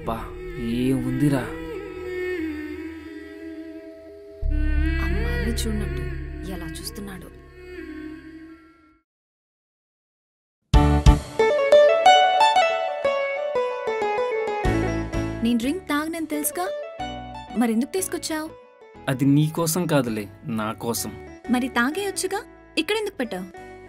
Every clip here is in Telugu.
అబ్బా ఏముందిరా అమ్మాయిని చూడనట్టు ఎలా చూస్తున్నాడు నేను డ్రింక్ తాగనని తెలుసుగా మరెందుకు తీసుకొచ్చావు అది నీ కోసం కాదులే నా కోసం మరి తాగేయొచ్చుగా ఇక్కడెందుకు పెట్టావు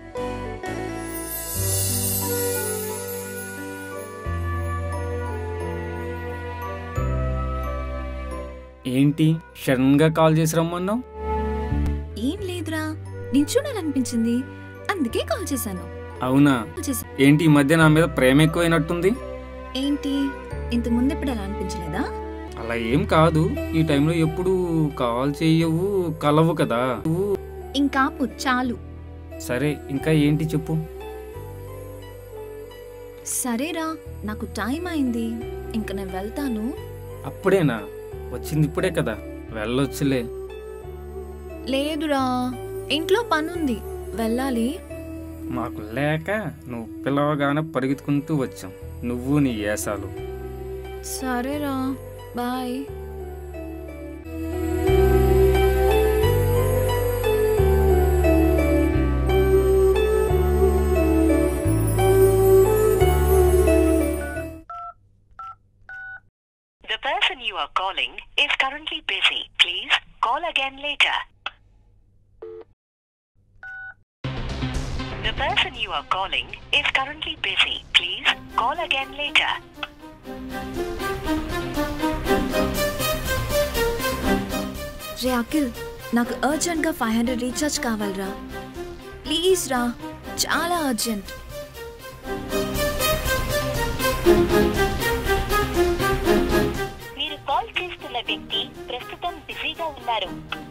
ఏంటి సడన్ గా కాల్ చేసి రమ్మన్నావు ఏం లేదురా నేను చూడాలనిపించింది అందుకే కాల్ చేశాను అవునా కాల్ చేశా ఏంటి ఈ మధ్య నా మీద ప్రేమ ఎక్కువైనట్టుంది ఏంటి ఇంత ముందు ఎప్పుడు అలా అనిపించలేదా అలా ఏం కాదు ఈ టైంలో ఎప్పుడు కాల్ చెయ్యవు కలవు కదా నువ్వు ఇంకాపు చాలు సరే ఇంకా ఏంటి చెప్పు సరేరా నాకు టైం అయింది ఇంక నేను వెళ్తాను అప్పుడేనా వచ్చింది ఇప్పుడే కదా వెళ్ళొచ్చులే లేదురా ఇంట్లో పనుంది వెళ్ళాలి మాకు లేక నువ్వు పిలవగానే పరిగెత్తుకుంటూ వచ్చాం నువ్వు నీ ఏసాలు సరేరా bye The person you are calling is currently busy. Please call again later. The person you are calling is currently busy. Please call again later. రే అఖిల్ నాకు అర్జెంట్గా ఫైవ్ హండ్రెడ్ రీఛార్జ్ కావాలిరా ప్లీజ్ రా చాలా అర్జెంట్ మీరు కాల్ చేస్తున్న వ్యక్తి ప్రస్తుతం బిజీగా ఉన్నారు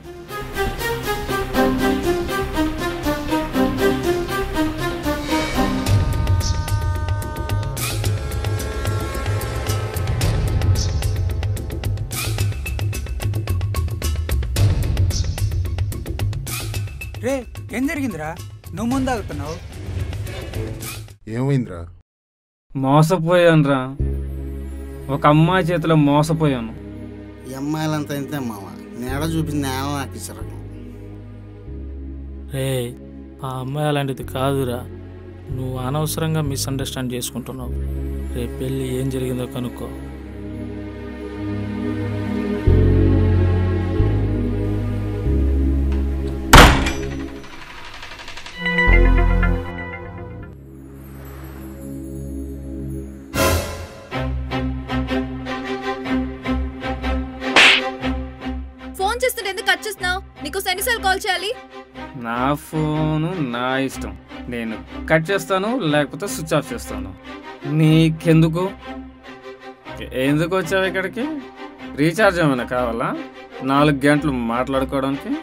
రే ఏం జరిగిందిరా నువ్వు ముందు ఆగుతున్నావు ఏమైందిరా మోసపోయానురా ఒక అమ్మాయి చేతిలో మోసపోయాను ఈ అమ్మాయిలంతా ఇంతే మామ నేడ చూపింది నేల నాకు ఇచ్చరు రే ఆ అమ్మాయి అలాంటిది కాదురా నువ్వు అనవసరంగా మిస్అండర్స్టాండ్ చేసుకుంటున్నావు రేపు పెళ్ళి ఏం జరిగిందో కనుక్కో ఫోన్ చేస్తుంటే ఎందుకు కట్ చేస్తున్నావు నీకు ఎన్నిసార్లు కాల్ చేయాలి నా ఫోను నా ఇష్టం నేను కట్ చేస్తాను లేకపోతే స్విచ్ ఆఫ్ చేస్తాను నీకెందుకు ఎందుకు వచ్చావు ఇక్కడికి రీఛార్జ్ ఏమైనా కావాలా నాలుగు గంటలు మాట్లాడుకోవడానికి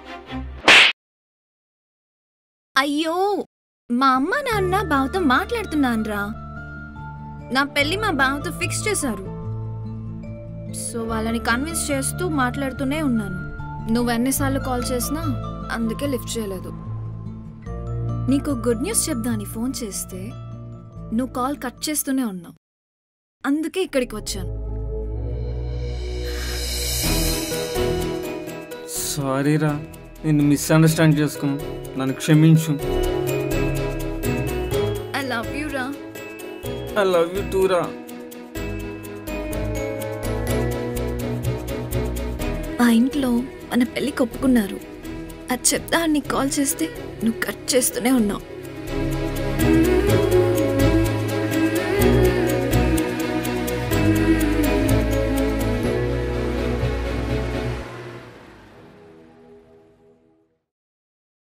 అయ్యో మా అమ్మ నాన్న బావతో మాట్లాడుతున్నానురా నా పెళ్లి మా బావతో ఫిక్స్ చేశారు సో వాళ్ళని కన్విన్స్ చేస్తూ మాట్లాడుతూనే ఉన్నాను నువ్వు ఎన్నిసార్లు కాల్ చేసినా అందుకే లిఫ్ట్ చేయలేదు నీకు గుడ్ న్యూస్ చెప్దాని ఫోన్ చేస్తే నువ్వు కాల్ కట్ చేస్తూనే ఉన్నావు అందుకే ఇక్కడికి వచ్చాను సారీరా నిన్ను మిస్అండర్స్టాండ్ చేసుకున్నాను నన్ను క్షమించు ఐ లవ్ యూ రా ఐ లవ్ యూ టూరా మా ఇంట్లో మన పెళ్ళికి ఒప్పుకున్నారు అది చెప్తా అని నీకు కాల్ చేస్తే నువ్వు కట్ చేస్తూనే ఉన్నావు